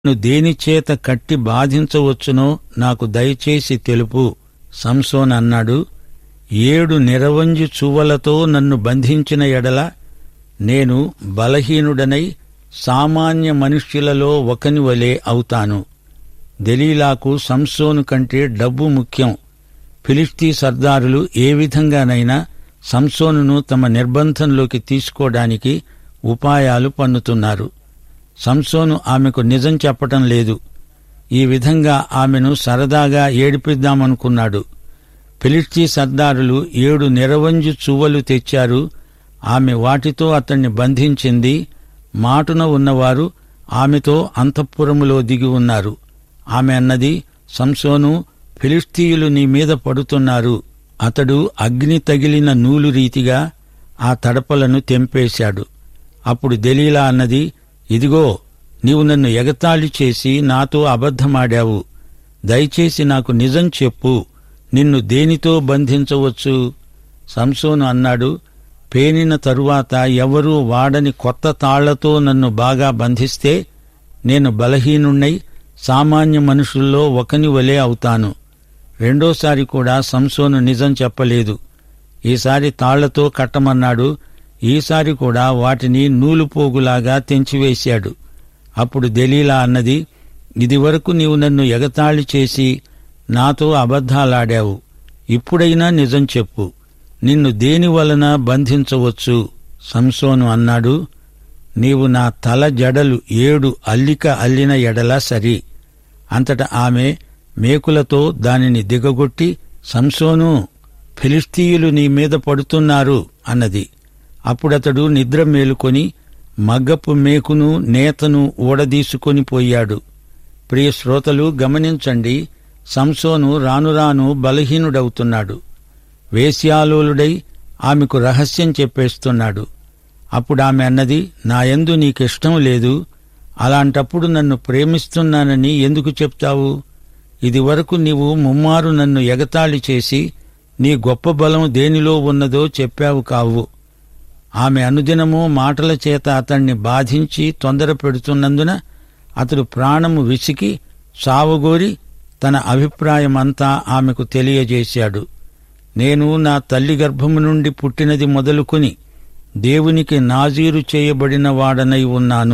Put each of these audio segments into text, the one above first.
నన్ను దేనిచేత కట్టి బాధించవచ్చునో నాకు దయచేసి తెలుపు సంసోన్ అన్నాడు ఏడు నిరవంజి చువ్వలతో నన్ను బంధించిన ఎడల నేను బలహీనుడనై సామాన్య మనుష్యులలో ఒకని వలె అవుతాను దెలీలాకు సంసోను కంటే డబ్బు ముఖ్యం ఫిలిస్తీ సర్దారులు ఏ విధంగానైనా సంసోనును తమ నిర్బంధంలోకి తీసుకోవడానికి ఉపాయాలు పన్నుతున్నారు సంసోను ఆమెకు నిజం చెప్పటం లేదు ఈ విధంగా ఆమెను సరదాగా ఏడిపిద్దామనుకున్నాడు ఫిలిస్తీ సర్దారులు ఏడు నిరవంజు చువ్వలు తెచ్చారు ఆమె వాటితో అతన్ని బంధించింది మాటున ఉన్నవారు ఆమెతో అంతఃపురములో దిగి ఉన్నారు ఆమె అన్నది సంసోను ఫిలిస్తీయులు నీ మీద పడుతున్నారు అతడు అగ్ని తగిలిన నూలు రీతిగా ఆ తడపలను తెంపేశాడు అప్పుడు దెలీలా అన్నది ఇదిగో నీవు నన్ను ఎగతాళి చేసి నాతో అబద్ధమాడావు దయచేసి నాకు నిజం చెప్పు నిన్ను దేనితో బంధించవచ్చు సంసోను అన్నాడు పేనిన తరువాత ఎవరూ వాడని కొత్త తాళ్లతో నన్ను బాగా బంధిస్తే నేను బలహీనుణ్ణై సామాన్య మనుషుల్లో ఒకని వలె అవుతాను రెండోసారి కూడా సంసోను నిజం చెప్పలేదు ఈసారి తాళ్లతో కట్టమన్నాడు ఈసారి కూడా వాటిని నూలుపోగులాగా తెంచివేశాడు అప్పుడు దెలీలా అన్నది ఇదివరకు నీవు నన్ను ఎగతాళి చేసి నాతో అబద్ధాలాడావు ఇప్పుడైనా నిజం చెప్పు నిన్ను దేని వలన బంధించవచ్చు సంసోను అన్నాడు నీవు నా తల జడలు ఏడు అల్లిక అల్లిన ఎడల సరి అంతట ఆమె మేకులతో దానిని దిగగొట్టి సంసోను ఫిలిస్తీయులు నీ మీద పడుతున్నారు అన్నది అప్పుడతడు నిద్ర మేలుకొని మగ్గపు మేకును నేతను ఊడదీసుకొని పోయాడు ప్రియ శ్రోతలు గమనించండి సంసోను రానురాను బలహీనుడవుతున్నాడు వేశ్యాలోలుడై ఆమెకు రహస్యం చెప్పేస్తున్నాడు అప్పుడు ఆమె అన్నది నాయందు నీకిష్టం లేదు అలాంటప్పుడు నన్ను ప్రేమిస్తున్నానని ఎందుకు చెప్తావు ఇదివరకు నీవు ముమ్మారు నన్ను ఎగతాళి చేసి నీ గొప్ప బలం దేనిలో ఉన్నదో చెప్పావు కావు ఆమె అనుదినము మాటల చేత అతణ్ణి బాధించి తొందర పెడుతున్నందున అతడు ప్రాణము విసికి సావగోరి తన అభిప్రాయమంతా ఆమెకు తెలియజేశాడు నేను నా తల్లి గర్భము నుండి పుట్టినది మొదలుకొని దేవునికి నాజీరు చేయబడిన వాడనై ఉన్నాను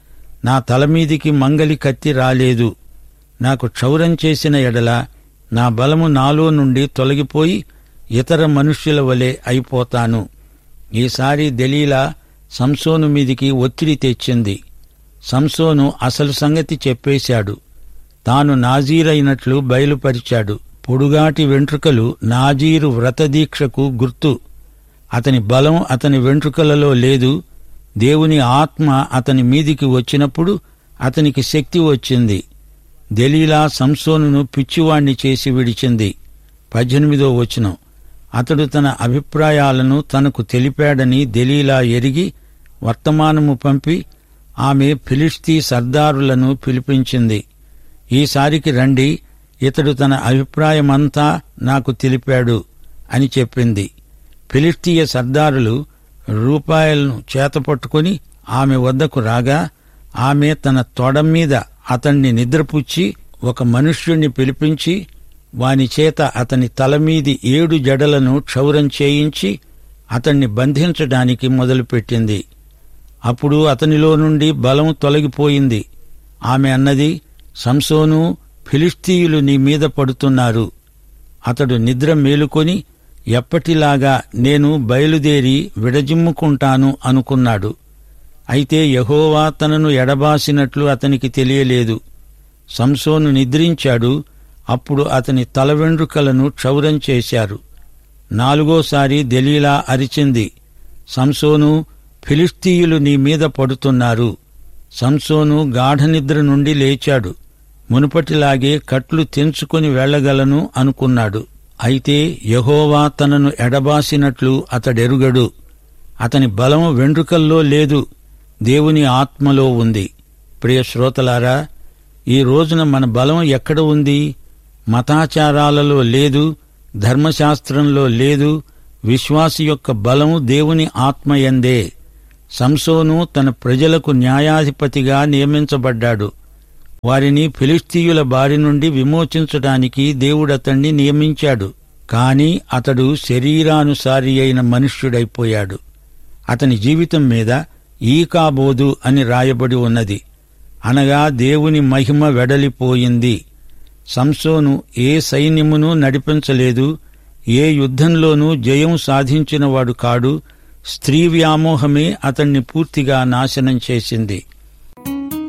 నా తలమీదికి మంగలి కత్తి రాలేదు నాకు క్షౌరం చేసిన ఎడల నా బలము నాలో నుండి తొలగిపోయి ఇతర మనుష్యుల వలె అయిపోతాను ఈసారి దెలీలా సంసోను మీదికి ఒత్తిడి తెచ్చింది సంసోను అసలు సంగతి చెప్పేశాడు తాను నాజీరైనట్లు బయలుపరిచాడు పొడుగాటి వెంట్రుకలు నాజీరు వ్రతదీక్షకు గుర్తు అతని బలం అతని వెంట్రుకలలో లేదు దేవుని ఆత్మ అతని మీదికి వచ్చినప్పుడు అతనికి శక్తి వచ్చింది దెలీలా సంసోనును పిచ్చివాణ్ణి చేసి విడిచింది పద్దెనిమిదో వచనం అతడు తన అభిప్రాయాలను తనకు తెలిపాడని దెలీలా ఎరిగి వర్తమానము పంపి ఆమె ఫిలిస్తీ సర్దారులను పిలిపించింది ఈసారికి రండి ఇతడు తన అభిప్రాయమంతా నాకు తెలిపాడు అని చెప్పింది ఫిలిస్తీయ సర్దారులు రూపాయలను చేతపట్టుకుని ఆమె వద్దకు రాగా ఆమె తన తొడ మీద అతణ్ణి నిద్రపుచ్చి ఒక మనుష్యుణ్ణి పిలిపించి వాని చేత అతని తలమీది ఏడు జడలను క్షౌరం చేయించి అతణ్ణి బంధించడానికి మొదలుపెట్టింది అప్పుడు అతనిలో నుండి బలం తొలగిపోయింది ఆమె అన్నది సంసోను ఫిలిస్తీయులు నీ మీద పడుతున్నారు అతడు నిద్ర మేలుకొని ఎప్పటిలాగా నేను బయలుదేరి విడజిమ్ముకుంటాను అనుకున్నాడు అయితే యహోవా తనను ఎడబాసినట్లు అతనికి తెలియలేదు సంసోను నిద్రించాడు అప్పుడు అతని తల వెండ్రుకలను క్షౌరం చేశారు నాలుగోసారి దెలీలా అరిచింది సంసోను ఫిలిస్తీయులు నీ మీద పడుతున్నారు సంసోను గాఢనిద్ర నుండి లేచాడు మునుపటిలాగే కట్లు తెంచుకొని వెళ్లగలను అనుకున్నాడు అయితే యహోవా తనను ఎడబాసినట్లు అతడెరుగడు అతని బలం వెండ్రుకల్లో లేదు దేవుని ఆత్మలో ఉంది ప్రియ శ్రోతలారా ఈ రోజున మన బలం ఎక్కడ ఉంది మతాచారాలలో లేదు ధర్మశాస్త్రంలో లేదు విశ్వాసి యొక్క బలము దేవుని ఆత్మయందే సంసోను తన ప్రజలకు న్యాయాధిపతిగా నియమించబడ్డాడు వారిని ఫిలిస్తీయుల బారి నుండి విమోచించడానికి దేవుడతణ్ణి నియమించాడు కాని అతడు శరీరానుసారి అయిన మనుష్యుడైపోయాడు అతని జీవితం మీద ఈకాబోదు అని రాయబడి ఉన్నది అనగా దేవుని మహిమ వెడలిపోయింది సంసోను ఏ సైన్యమును నడిపించలేదు ఏ యుద్ధంలోనూ జయం సాధించినవాడు కాడు స్త్రీ వ్యామోహమే అతణ్ణి పూర్తిగా నాశనం చేసింది